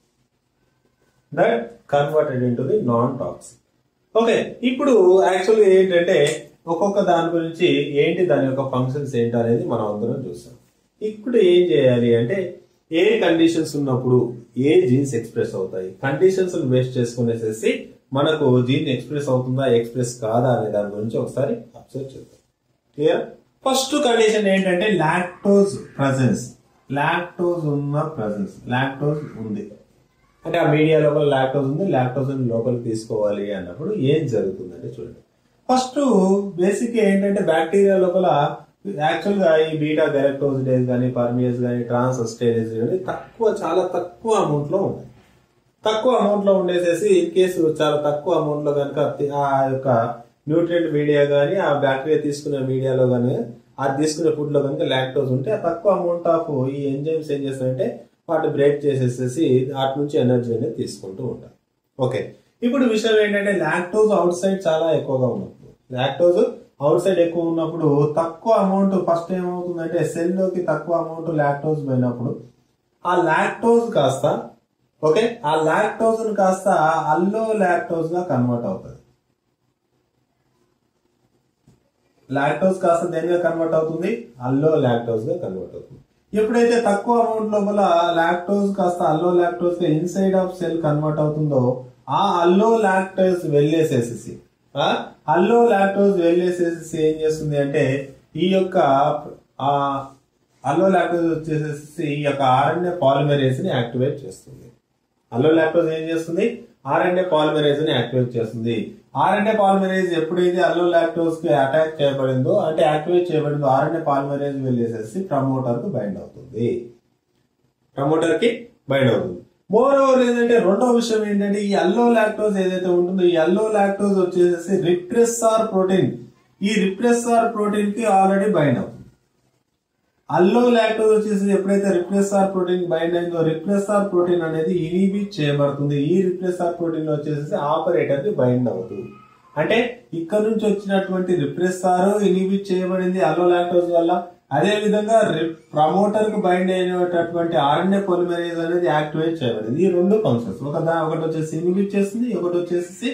that converted into the non toxic okay ఇప్పుడు యాక్చువల్గా ఏంటంటే ఒక్కొక్క దాని గురించి ఏంటి దాని యొక్క ఫంక్షన్స్ ఏంటి అనేది మనం అందరం చూస్తాం ఇప్పుడు ఏం చేయాలి అంటే ఏ కండిషన్స్ ఉన్నప్పుడు ఏ జీన్స్ ఎక్స్ప్రెస్ అవుతాయి కండిషన్స్ వేస్ట్ చేసుకునేసేసి మనకు జీన్ ఎక్స్ప్రెస్ అవుతుందా ఎక్స్ప్రెస్ కాదా అనే దాని గురించి ఒకసారి అబ్జర్వ్ చేద్దాం క్లియర్ ఫస్ట్ కండిషన్ ఏంటంటే లాక్టోజ్ ప్రజెన్స్ లాక్టోజ్ ఉన్న ప్రజెన్స్ లాక్టోజ్ ఉంది అంటే ఆ మీడియా లోపల లాక్టోజ్ ఉంది లాక్టోజ్ లోపలికి తీసుకోవాలి అన్నప్పుడు ఏం జరుగుతుందంటే చూడండి ఫస్ట్ బేసిక్ ఏంటంటే బ్యాక్టీరియా లోపల యాక్చువల్ గా ఈ బీటా గెలక్టోజిడేస్ కానీ పర్మియస్ కానీ ట్రాన్స్ అస్టేజెస్ కానీ తక్కువ చాలా తక్కువ అమౌంట్ లో ఉంటాయి తక్కువ అమౌంట్ లో ఉండేసేసి ఇన్ కేసు చాలా తక్కువ అమౌంట్ లో కనుక ఆ యొక్క న్యూట్రియంట్ మీడియా కానీ ఆ బ్యాక్టీరియా తీసుకునే మీడియాలో కానీ అది తీసుకునే ఫుడ్ లో కనుక లాక్టోజ్ ఉంటే ఆ తక్కువ అమౌంట్ ఆఫ్ ఈ ఎంజైమ్స్ ఏం చేస్తాయంటే వాటి బ్రేక్ చేసేసేసి వాటి నుంచి ఎనర్జీ అనేది తీసుకుంటూ ఉంటాయి ఓకే ఇప్పుడు విషయం ఏంటంటే లాక్టోజ్ అవుట్ సైడ్ చాలా ఎక్కువగా ఉన్నప్పుడు లాక్టోజ్ అవుట్ సైడ్ ఎక్కువ ఉన్నప్పుడు తక్కువ అమౌంట్ ఫస్ట్ ఏమవుతుందంటే సెల్ లోకి తక్కువ అమౌంట్ లాక్టోజ్ పోయినప్పుడు ఆ లాక్టోజ్ కాస్త ఓకే ఆ లాక్టోజ్ కాస్త అల్లో లాక్టోజ్ గా కన్వర్ట్ అవుతుంది లాక్టోజ్ కాస్త దేనిగా కన్వర్ట్ అవుతుంది అల్లో లాక్టోజ్ గా కన్వర్ట్ అవుతుంది ఎప్పుడైతే తక్కువ అమౌంట్ లోపల లాక్టోజ్ కాస్త allolactose inside of cell convert అవుతుందో ఆ అల్లో లాక్టోజ్ వెళ్ళేసేసి ఆ అల్లో లాక్టోజ్ వెళ్ళేసేసి ఏం చేస్తుంది అంటే ఈ యొక్క ఆ అల్లో లాక్టోజ్ వచ్చేసేసి ఈ యొక్క ఆర్ఎన్ఏ పాలిమరేజ్ ని యాక్టివేట్ చేస్తుంది అల్లో లాక్టోజ్ ఏం చేస్తుంది ఆర్ఎన్ఏ పాలిమరేజ్ ని యాక్టివేట్ చేస్తుంది ఆర్ఎన్ఏ పాలిమరేజ్ ఎప్పుడైతే అల్లో లాక్టోజ్ కి అటాక్ చేయబడిందో అంటే యాక్టివేట్ చేయబడిందో ఆర్ఎన్ఏ పాలిమరేజ్ వెళ్ళేసేసి ప్రమోటర్ కు బైండ్ అవుతుంది ప్రమోటర్ కి బైండ్ అవుతుంది మోర్ ఓవర్ ఏంటంటే రెండో విషయం ఏంటంటే ఈ అల్లో లాక్టోజ్ ఏదైతే ఉంటుందో ఈ అల్లో లాక్టోజ్ వచ్చేసేసి రిప్రెస్సార్ ప్రోటీన్ ఈ రిప్రెస్సార్ ప్రోటీన్ కి ఆల్రెడీ బైండ్ అవుతుంది అల్లో లాక్టోజ్ వచ్చేసి ఎప్పుడైతే రిప్రెసార్ ప్రోటీన్ బైండ్ అయిందో రిప్రెసార్ ప్రోటీన్ అనేది ఇనిబిట్ చేయబడుతుంది ఈ రిప్రెసార్ ప్రోటీన్ వచ్చేసి ఆపరేటర్ కి బైండ్ అవుతుంది అంటే ఇక్కడ నుంచి వచ్చినటువంటి రిప్రెసార్ ఇనిబిట్ చేయబడింది అల్లో లాక్టోజ్ వల్ల అదే విధంగా ప్రమోటర్ కు బైండ్ అయినటువంటి ఆర్ఎన్ఏ పొలిమరేజ్ అనేది యాక్టివేట్ చేయబడింది ఈ రెండు ఫంక్షన్స్ ఒక దా- ఒకటి వచ్చేసి ఇనిబిట్ చేస్తుంది ఒకటి వచ్చేసి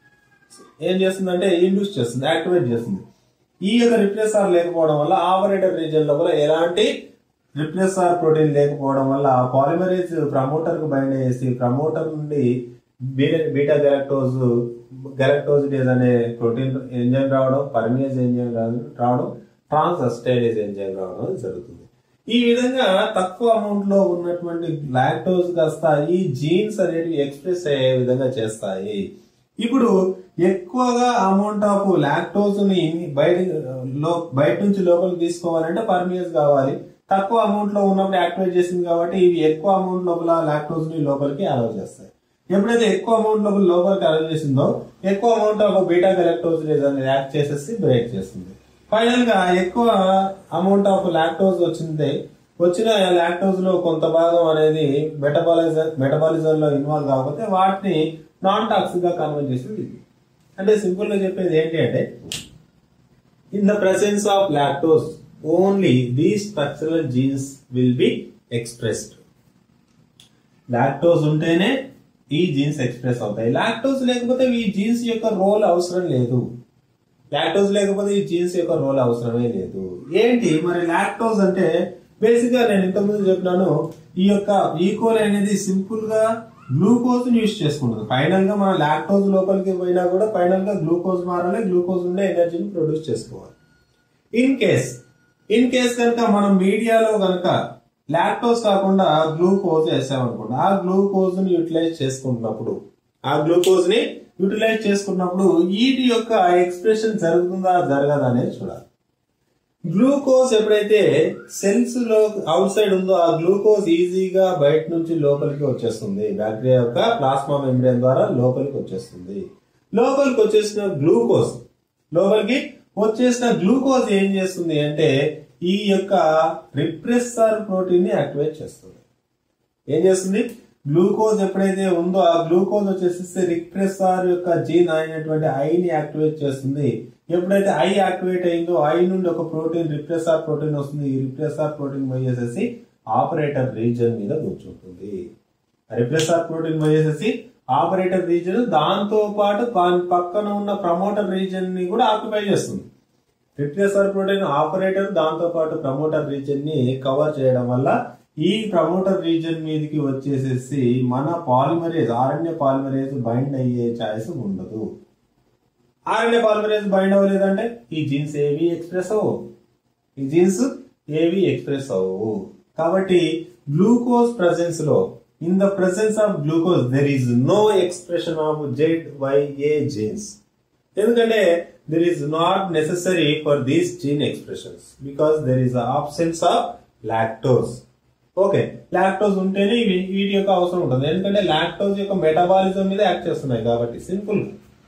ఏం చేస్తుంది అంటే ఇండ్యూస్ చేస్తుంది యాక్టివేట్ చేస్తుంది ఈ యొక్క రిప్లేసార్ లేకపోవడం వల్ల ఆపరేటర్ రీజియన్ లోపల ఎలాంటి రిప్లేసార్ ప్రోటీన్ లేకపోవడం వల్ల పాలిమరేజ్ ప్రమోటర్ కు బైండ్ చేసి ప్రమోటర్ నుండి బీటా గెలక్టోజ్ గెలక్టోజిడేజ్ అనే ప్రోటీన్ ఎంజైమ్ రావడం పర్మియస్ ఎంజైమ్ రావడం ట్రాన్స్ అస్టైడేజ్ ఎంజైమ్ రావడం జరుగుతుంది ఈ విధంగా తక్కువ అమౌంట్ లో ఉన్నటువంటి లాక్టోజ్ కాస్త ఈ జీన్స్ అనేవి ఎక్స్ప్రెస్ అయ్యే విధంగా చేస్తాయి ఇప్పుడు ఎక్కువగా అమౌంట్ ఆఫ్ లాక్టోజ్ ని బయట లో బయట నుంచి లోపలికి తీసుకోవాలంటే పర్మియస్ కావాలి తక్కువ అమౌంట్ లో ఉన్నప్పుడు యాక్టివేట్ చేసింది కాబట్టి ఇవి ఎక్కువ అమౌంట్ లోపల లాక్టోజ్ ని లోపలికి అలౌ చేస్తాయి ఎప్పుడైతే ఎక్కువ అమౌంట్ లోపల లోపలికి అలౌ చేసిందో ఎక్కువ అమౌంట్ ఆఫ్ బీటా గెలక్టోజ్ అనేది యాక్ట్ చేసేసి బ్రేక్ చేస్తుంది ఫైనల్ గా ఎక్కువ అమౌంట్ ఆఫ్ లాక్టోజ్ వచ్చింది వచ్చిన లాక్టోజ్ లో కొంత భాగం అనేది మెటబాలిజం మెటబాలిజం లో ఇన్వాల్వ్ కాకపోతే వాటిని నాన్ టాక్సిక్ గా కన్వర్ట్ చేసింది ఇది. అంటే సింపుల్ గా చెప్పేది ఏంటి అంటే in the presence of lactose only the structural genes will be expressed lactose ఉంటేనే ఈ జీన్స్ ఎక్స్ప్రెస్ అవుతాయి లాక్టోస్ లేకపోతే ఈ జీన్స్ యొక్క రోల్ అవసరం లేదు లాక్టోస్ లేకపోతే ఈ జీన్స్ యొక్క రోల్ అవసరమే లేదు ఏంటి మరి లాక్టోస్ అంటే బేసిక్ గా నేను ఇంతకుముందు చెప్పినాను ఈ యొక్క ఈకోల్ అనేది సింపుల్ గా గ్లూకోజ్ ని యూజ్ చేసుకుంటుంది ఫైనల్ గా మన లాక్టోజ్ లోపలికి పోయినా కూడా ఫైనల్ గా గ్లూకోజ్ మారాలి గ్లూకోజ్ ఉండే ఎనర్జీని ప్రొడ్యూస్ చేసుకోవాలి ఇన్ కేస్ ఇన్ కేస్ కనుక మనం మీడియాలో కనుక లాక్టోస్ కాకుండా గ్లూకోజ్ వేసామనుకోండి ఆ గ్లూకోజ్ ని యూటిలైజ్ చేసుకుంటున్నప్పుడు ఆ గ్లూకోజ్ ని యూటిలైజ్ చేసుకున్నప్పుడు వీటి యొక్క ఎక్స్ప్రెషన్ జరుగుతుందా జరగదా అనేది చూడాలి గ్లూకోజ్ ఎప్పుడైతే సెల్స్ లో అవుట్ సైడ్ ఉందో ఆ గ్లూకోజ్ ఈజీగా బయట నుంచి లోపలికి వచ్చేస్తుంది బ్యాక్టీరియా యొక్క ప్లాస్మా మెంబ్రేన్ ద్వారా లోపలికి వచ్చేస్తుంది లోపలికి వచ్చేసిన గ్లూకోజ్ లోపలికి వచ్చేసిన గ్లూకోజ్ ఏం చేస్తుంది అంటే ఈ యొక్క రిప్రెసర్ ప్రోటీన్ ని యాక్టివేట్ చేస్తుంది ఏం చేస్తుంది గ్లూకోజ్ ఎప్పుడైతే ఉందో ఆ గ్లూకోజ్ వచ్చేసి రిప్రెసార్ యొక్క జీన్ అయినటువంటి ఐ ని యాక్టివేట్ చేస్తుంది ఎప్పుడైతే ఐ యాక్టివేట్ అయిందో ఐ నుండి ఒక ప్రోటీన్ రిప్రెసార్ ప్రోటీన్ వస్తుంది ఈ రిప్రెసార్ ప్రోటీన్ పోయేసేసి ఆపరేటర్ రీజన్ మీద కూర్చుంటుంది రిప్రెసార్ ప్రోటీన్ పోయేసేసి ఆపరేటర్ రీజన్ దాంతో పాటు పా- పక్కన ఉన్న ప్రమోటర్ రీజన్ ని కూడా ఆక్యుపై చేస్తుంది రిప్రెసర్ ప్రోటీన్ ఆపరేటర్ దాంతో పాటు ప్రమోటర్ రీజన్ ని కవర్ చేయడం వల్ల ఈ ప్రమోటర్ రీజన్ మీదకి వచ్చేసేసి మన పాలిమరేజ్ ఆర్ఎన్ఏ పాలిమరేజ్ బైండ్ అయ్యే ఛాయిస్ ఉండదు ఆర్ఎన్ఏ పాలిమరేజ్ బైండ్ అవ్వలేదంటే ఈ జీన్స్ ఏవి ఎక్స్ప్రెస్ అవ్వవు ఈ జీన్స్ ఏవి ఎక్స్ప్రెస్ అవ్వవు కాబట్టి గ్లూకోజ్ ప్రెసెన్స్ లో in the presence of glucose there is no expression of Z Y A genes ఎందుకంటే there is not necessary for these gene expressions because there is absence of lactose okay lactose ఉంటేనే ఇవి వీటి యొక్క అవసరం ఉంటుంది ఎందుకంటే lactose యొక్క metabolism మీద యాక్ట్ చేస్తున్నాయి కాబట్టి సింపుల్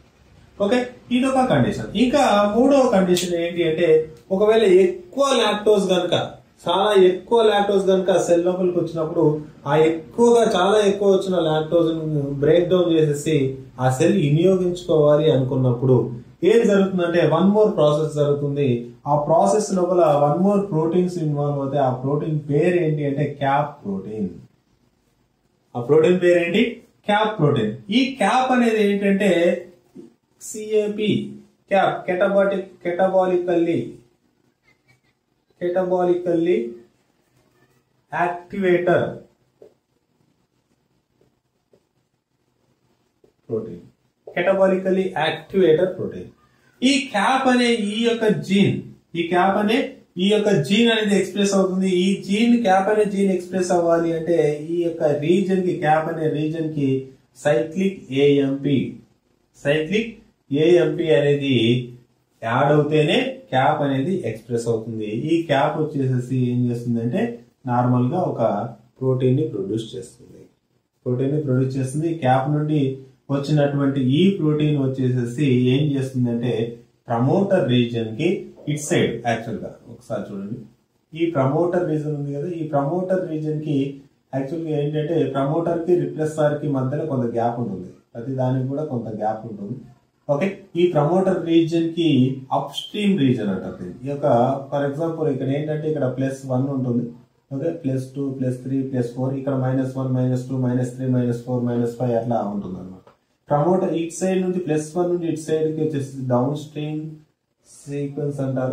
ఓకే ఇది ఒక కండిషన్ ఇంకా మూడవ కండిషన్ ఏంటి అంటే ఒకవేళ ఎక్కువ లాక్టోస్ గనుక చాలా ఎక్కువ లాక్టోస్ గనుక సెల్ లోపలికి వచ్చినప్పుడు ఆ ఎక్కువగా చాలా ఎక్కువ వచ్చిన లాక్టోస్ బ్రేక్ డౌన్ చేసేసి ఆ సెల్ వినియోగించుకోవాలి అనుకున్నప్పుడు ఏం జరుగుతుందంటే వన్ మోర్ ప్రాసెస్ జరుగుతుంది ఆ ప్రాసెస్ లోపల వన్ మోర్ ప్రోటీన్స్ ఇన్వాల్వ్ అవుతాయి ఆ ప్రోటీన్ పేరు ఏంటి అంటే క్యాప్ ప్రోటీన్ ఆ ప్రోటీన్ పేరు ఏంటి క్యాప్ ప్రోటీన్ ఈ క్యాప్ అనేది ఏంటంటే CAP CAP catabolic catabolically catabolically activator protein catabolically activator protein ఈ క్యాప్ అనే ఈ యొక్క జీన్ ఈ క్యాప్ అనే ఈ యొక్క జీన్ అనేది ఎక్స్ప్రెస్ అవుతుంది ఈ జీన్ క్యాప్ అనే జీన్ ఎక్స్ప్రెస్ అవ్వాలి అంటే ఈ యొక్క రీజన్ కి క్యాప్ అనే రీజన్ కి సైక్లిక్ ఏఎంపి సైక్లిక్ ఏఎంపి అనేది యాడ్ అవుతేనే క్యాప్ అనేది ఎక్స్ప్రెస్ అవుతుంది ఈ క్యాప్ వచ్చేసేసి ఏం చేస్తుంది అంటే నార్మల్ గా ఒక ప్రోటీన్ ని ప్రొడ్యూస్ చేస్తుంది ప్రోటీన్ ని ప్రొడ్యూస్ చేస్తుంది క్యాప్ నుండి వచ్చినటువంటి ఈ ప్రోటీన్ వచ్చేసేసి ఏం చేస్తుంది అంటే ప్రమోటర్ రీజన్ కి ఇట్ సైడ్ యాక్చువల్ గా ఒకసారి చూడండి ఈ ప్రమోటర్ రీజన్ ఉంది కదా ఈ ప్రమోటర్ రీజన్ కి యాక్చువల్ గా ఏంటంటే ప్రమోటర్ కి రిప్రెసర్ కి మధ్యలో కొంత గ్యాప్ ఉంటుంది ప్రతి దానికి కూడా కొంత గ్యాప్ ఉంటుంది ఓకే ఈ ప్రమోటర్ రీజన్ కి అప్ స్ట్రీమ్ రీజన్ అంటారు దీన్ని. ఈ యొక్క ఫర్ ఎగ్జాంపుల్ ఇక్కడ ఏంటంటే ఇక్కడ ప్లస్ వన్ ఉంటుంది okay plus two plus three plus four ఇక్కడ minus one minus two minus three minus four minus five అట్లా ఉంటుంది అనమాట ప్రమోటర్ ఇట్ సైడ్ నుంచి ప్లస్ వన్ నుంచి ఇట్ సైడ్ కి వచ్చేసి డౌన్ స్ట్రీమ్ సీక్వెన్స్ అంటారు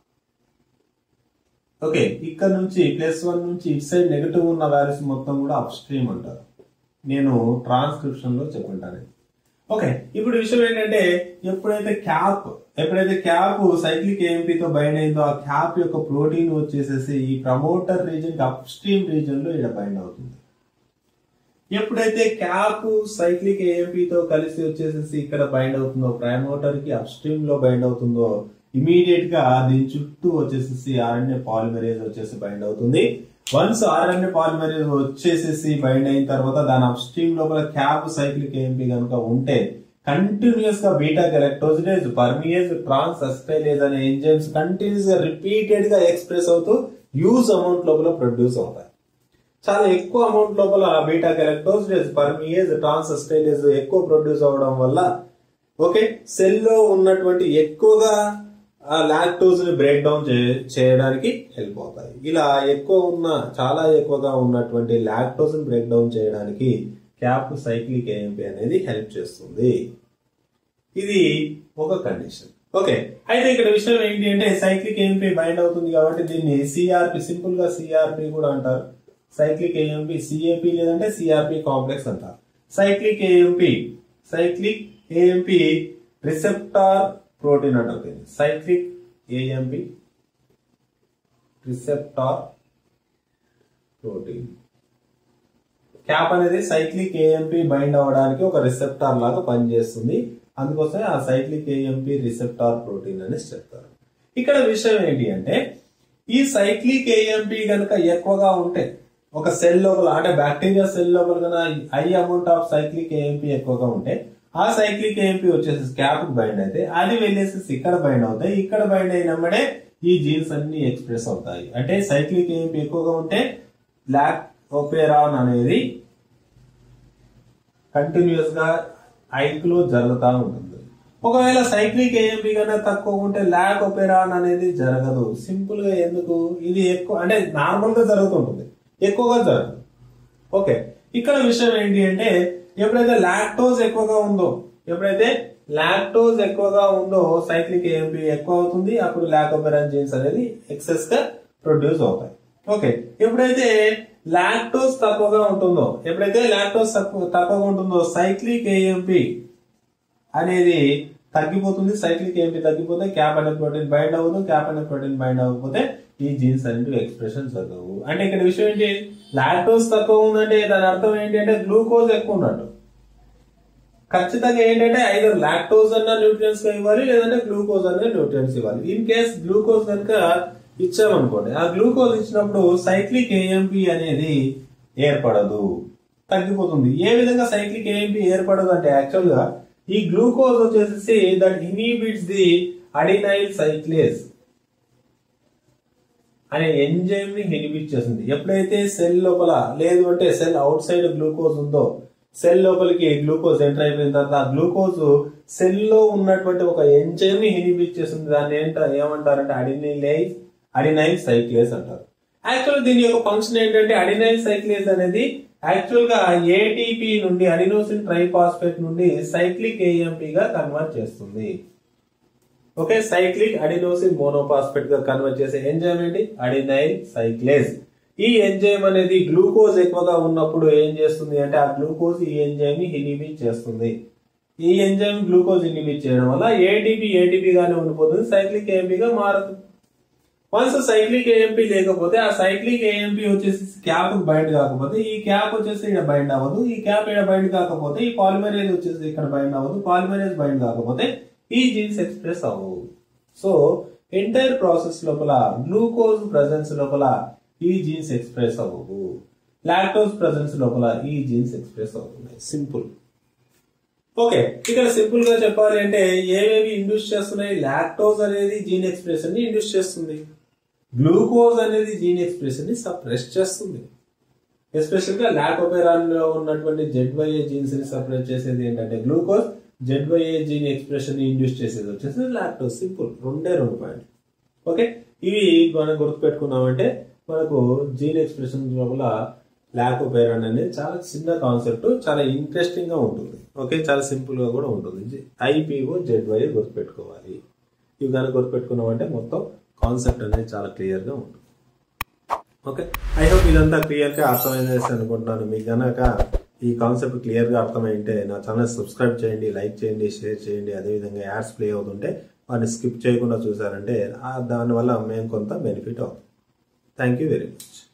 ఓకే ఇక్కడ నుంచి ప్లస్ వన్ నుంచి ఇట్ సైడ్ నెగటివ్ ఉన్న వాల్యూస్ మొత్తం కూడా అప్ స్ట్రీమ్ అంటారు నేను ట్రాన్స్క్రిప్షన్ లో చెప్పుంటాను ఓకే ఇప్పుడు విషయం ఏంటంటే ఎప్పుడైతే క్యాప్ ఎప్పుడైతే క్యాప్ సైక్లిక్ ఏఎంపీ తో బైండ్ అయిందో ఆ క్యాప్ యొక్క ప్రోటీన్ వచ్చేసేసి ఈ ప్రమోటర్ రీజన్ కి అప్ స్ట్రీమ్ రీజన్ లో ఇక్కడ బైండ్ అవుతుంది ఎప్పుడైతే క్యాప్ సైక్లిక్ ఏఎంపీ తో కలిసి వచ్చేసేసి ఇక్కడ బైండ్ అవుతుందో ప్రమోటర్ కి అప్ స్ట్రీమ్ లో బైండ్ అవుతుందో ఇమీడియట్ గా దీని చుట్టూ వచ్చేసేసి ఆర్ఎన్ఏ పాలిమరేజ్ వచ్చేసి బైండ్ అవుతుంది వన్స్ ఆర్ఎన్ఏ పాలిమరేజ్ వచ్చేసేసి బైండ్ అయిన తర్వాత దాని అప్ స్ట్రీమ్ లోపల క్యాప్ సైక్లిక్ ఏఎంపీ కనుక ఉంటే కంటిన్యూస్ గా బీటా గెలక్టోజిడేజ్ పర్మియేజ్ ట్రాన్స్ అస్టైలేజ్ అనే ఎంజైమ్స్ కంటిన్యూస్ గా రిపీటెడ్ గా ఎక్స్ప్రెస్ అవుతూ యూజ్ అమౌంట్ లోపల ప్రొడ్యూస్ అవుతాయి చాలా ఎక్కువ అమౌంట్ లోపల బీటా గెలక్టోజిడేజ్ పర్మియేజ్ ట్రాన్స్ అస్టైలేజ్ ఎక్కువ ప్రొడ్యూస్ అవడం వల్ల ఓకే సెల్ లో ఉన్నటువంటి ఎక్కువగా లాక్టోజ్ ని బ్రేక్ డౌన్ చేయడానికి హెల్ప్ అవుతాయి ఇలా ఎక్కువ ఉన్న చాలా ఎక్కువగా ఉన్నటువంటి లాక్టోజ్ ని బ్రేక్ డౌన్ చేయడానికి క్యాప్ సైక్లిక్ ఏఎంపీ అనేది హెల్ప్ చేస్తుంది ఇది ఒక కండిషన్ ఓకే అయితే ఇక్కడ విషయం ఏంటి అంటే సైక్లిక్ ఏఎంపీ బైండ్ అవుతుంది కాబట్టి దీన్ని సిఆర్పి సింపుల్ గా సిఆర్పి కూడా అంటారు సైక్లిక్ ఏఎంపి సిఏపి లేదంటే సిఆర్పి కాంప్లెక్స్ అంటారు cyclic AMP cyclic AMP receptor protein అంటారు దీన్ని cyclic AMP receptor protein CAP అనేది సైక్లిక్ ఏఎంపి బైండ్ అవ్వడానికి ఒక రిసెప్టార్ లాగా పనిచేస్తుంది అందుకోసమే ఆ సైక్లిక్ ఏఎంపి రిసెప్టార్ ప్రోటీన్ అనేసి చెప్తారు ఇక్కడ విషయం ఏంటి అంటే ఈ సైక్లిక్ ఏఎంపి కనుక ఎక్కువగా ఉంటే ఒక సెల్ లోపల అంటే బ్యాక్టీరియా సెల్ లోపల కనుక high amount of cyclic AMP ఎక్కువగా ఉంటే ఆ సైక్లిక్ ఏఎంపి వచ్చేసి క్యాప్ బైండ్ అయితే అది వెళ్ళేసి ఇక్కడ బైండ్ అవుతాయి ఇక్కడ బైండ్ అయినమ్మడే ఈ జీన్స్ అన్ని ఎక్స్ప్రెస్ అవుతాయి అంటే సైక్లిక్ ఏఎంపి ఎక్కువగా ఉంటే బ్లాక్ ఓపెరాన్ అనేది కంటిన్యూస్ గా ఐక్ లో జరుగుతూ ఉంటుంది ఒకవేళ సైక్లిక్ ఏఎంపి కన్నా తక్కువ ఉంటే ల్యాక్ ఒపెరాన్ అనేది జరగదు సింపుల్ గా ఎందుకు ఇది ఎక్కువ అంటే నార్మల్ గా జరుగుతుంటుంది ఎక్కువగా జరగదు ఓకే ఇక్కడ విషయం ఏంటి అంటే ఎప్పుడైతే లాక్టోజ్ ఎక్కువగా ఉందో ఎప్పుడైతే లాక్టోజ్ ఎక్కువగా ఉందో సైక్లిక్ ఏఎంపి ఎక్కువ అవుతుంది అప్పుడు లాకోపెరాన్ జీన్స్ అనేది ఎక్సెస్ గా ప్రొడ్యూస్ అవుతాయి ఓకే ఎప్పుడైతే లాక్టోజ్ తక్కువగా ఉంటుందో ఎప్పుడైతే లాక్టోజ్ తక్కువ తక్కువగా ఉంటుందో సైక్లిక్ ఏఎంపి అనేది తగ్గిపోతుంది సైక్లిక్ ఏఎంపి తగ్గిపోతే క్యాప్ అనే ప్రోటీన్ బైండ్ అవ్వదు క్యాప్ అనే ప్రోటీన్ బైండ్ అవ్వకపోతే ఈ జీన్స్ అనేవి ఎక్స్ప్రెషన్ జరగవు అంటే ఇక్కడ విషయం ఏంటి లాక్టోజ్ తక్కువ ఉందంటే దాని అర్థం ఏంటి అంటే గ్లూకోజ్ ఎక్కువ ఉన్నట్టు ఖచ్చితంగా ఏంటంటే ఐదర్ లాక్టోజ్ అన్న న్యూట్రియన్స్ ఇవ్వాలి లేదంటే గ్లూకోజ్ అన్న న్యూట్రియన్స్ ఇవ్వాలి ఇన్ కేస్ గ్లూకోజ్ కనుక ఇచ్చామనుకోండి ఆ గ్లూకోజ్ ఇచ్చినప్పుడు సైక్లిక్ ఏఎంపి అనేది ఏర్పడదు తగ్గిపోతుంది ఏ విధంగా సైక్లిక్ ఏఎంపి ఏర్పడదు అంటే యాక్చువల్ గా ఈ గ్లూకోజ్ వచ్చేసి దట్ ఇనిబిట్స్ ది అడినైల్ సైక్లేజ్ అనే ఎంజైమ్ ని ఇనిబిట్ చేస్తుంది ఎప్పుడైతే సెల్ లోపల లేదు అంటే సెల్ అవుట్ సైడ్ గ్లూకోజ్ ఉందో సెల్ లోపలికి గ్లూకోజ్ ఎంటర్ అయిపోయిన తర్వాత ఆ గ్లూకోజ్ సెల్ లో ఉన్నటువంటి ఒక ఎంజైమ్ ని ఇనిబిట్ చేస్తుంది దాన్ని ఏంట ఏమంటారంటే అడినైల్ అడినైల్ సైక్లేజ్ అంటారు యాక్చువల్ దీని యొక్క ఫంక్షన్ ఏంటంటే అడినైల్ సైక్లేజ్ అనేది యాక్చువల్ గా ఏటీపీ నుండి అడినోసిన్ ట్రైఫాస్ఫేట్ నుండి సైక్లిక్ ఏఎంపీ గా కన్వర్ట్ చేస్తుంది ఓకే సైక్లిక్ అడినోసిన్ మోనోపాస్పేట్ గా కన్వర్ట్ చేసే ఎంజైమ్ ఏంటి అడినైల్ సైక్లేజ్ ఈ ఎంజైమ్ అనేది గ్లూకోజ్ ఎక్కువగా ఉన్నప్పుడు ఏం చేస్తుంది అంటే ఆ గ్లూకోజ్ ఈ ఎంజైమ్ ని ఇనిబిట్ చేస్తుంది ఈ ఎంజైమ్ గ్లూకోజ్ ఇనిబిట్ చేయడం వల్ల ఏటీపీ ఏటీపీ గానే ఉండిపోతుంది సైక్లిక్ ఏఎంపీగా మారుతుంది వన్స్ సైక్లిక్ ఏఎంపీ లేకపోతే ఆ సైక్లిక్ ఏఎంపీ వచ్చేసి క్యాప్ బైండ్ కాకపోతే ఈ క్యాప్ వచ్చేసి ఇక్కడ బైండ్ అవ్వదు ఈ క్యాప్ ఇక్కడ బైండ్ కాకపోతే ఈ పాలిమరేజ్ వచ్చేసి ఇక్కడ బైండ్ అవ్వదు పాలిమరేజ్ బైండ్ కాకపోతే ఈ జీన్స్ ఎక్స్ప్రెస్ అవ్వవు సో ఎంటైర్ ప్రాసెస్ లోపల గ్లూకోజ్ ప్రజెన్స్ లోపల ఈ జీన్స్ ఎక్స్ప్రెస్ అవ్వవు లాక్టోజ్ ప్రజెన్స్ లోపల ఈ జీన్స్ ఎక్స్ప్రెస్ అవుతున్నాయి సింపుల్ ఓకే ఇక్కడ సింపుల్ గా చెప్పాలి అంటే ఏవేవి ఇండ్యూస్ చేస్తున్నాయి లాక్టోజ్ అనేది జీన్ ఎక్స్ప్రెషన్ ని ఇండ్యూస్ చేస్తుంది గ్లూకోజ్ అనేది జీన్ ఎక్స్ప్రెషన్ ని సప్రెస్ చేస్తుంది ఎస్పెషల్ గా లాకోపెరాన్ లో ఉన్నటువంటి జెడ్వైఏ జీన్స్ ని సపరేట్ చేసేది ఏంటంటే గ్లూకోజ్ జెడ్వైఏ జీన్ ఎక్స్ప్రెషన్ ని ఇండ్యూస్ చేసేది వచ్చేసి లాక్టోజ్ సింపుల్ రెండే రెండు పాయింట్ ఓకే ఇవి మనం గుర్తుపెట్టుకున్నామంటే మనకు జీన్ ఎక్స్ప్రెషన్ లోపల లాకోపెరాన్ అనేది చాలా చిన్న కాన్సెప్ట్ చాలా ఇంట్రెస్టింగ్ గా ఉంటుంది ఓకే చాలా సింపుల్ గా కూడా ఉంటుంది ఐపీఓ జెడ్వైఏ గుర్తుపెట్టుకోవాలి ఇవి కనుక గుర్తుపెట్టుకున్నామంటే మొత్తం కాన్సెప్ట్ అనేది చాలా క్లియర్ గా ఉంటుంది ఓకే ఐ హోప్ ఇదంతా క్లియర్ గా అర్థమైంది అనుకుంటున్నాను మీకు గనక ఈ కాన్సెప్ట్ క్లియర్ గా అర్థమైంటే నా ఛానల్ సబ్స్క్రైబ్ చేయండి లైక్ చేయండి షేర్ చేయండి అదేవిధంగా యాడ్స్ ప్లే అవుతుంటే వాటిని స్కిప్ చేయకుండా చూసారంటే ఆ దానివల్ల మేము కొంత బెనిఫిట్ అవుతుంది థ్యాంక్ యూ వెరీ మచ్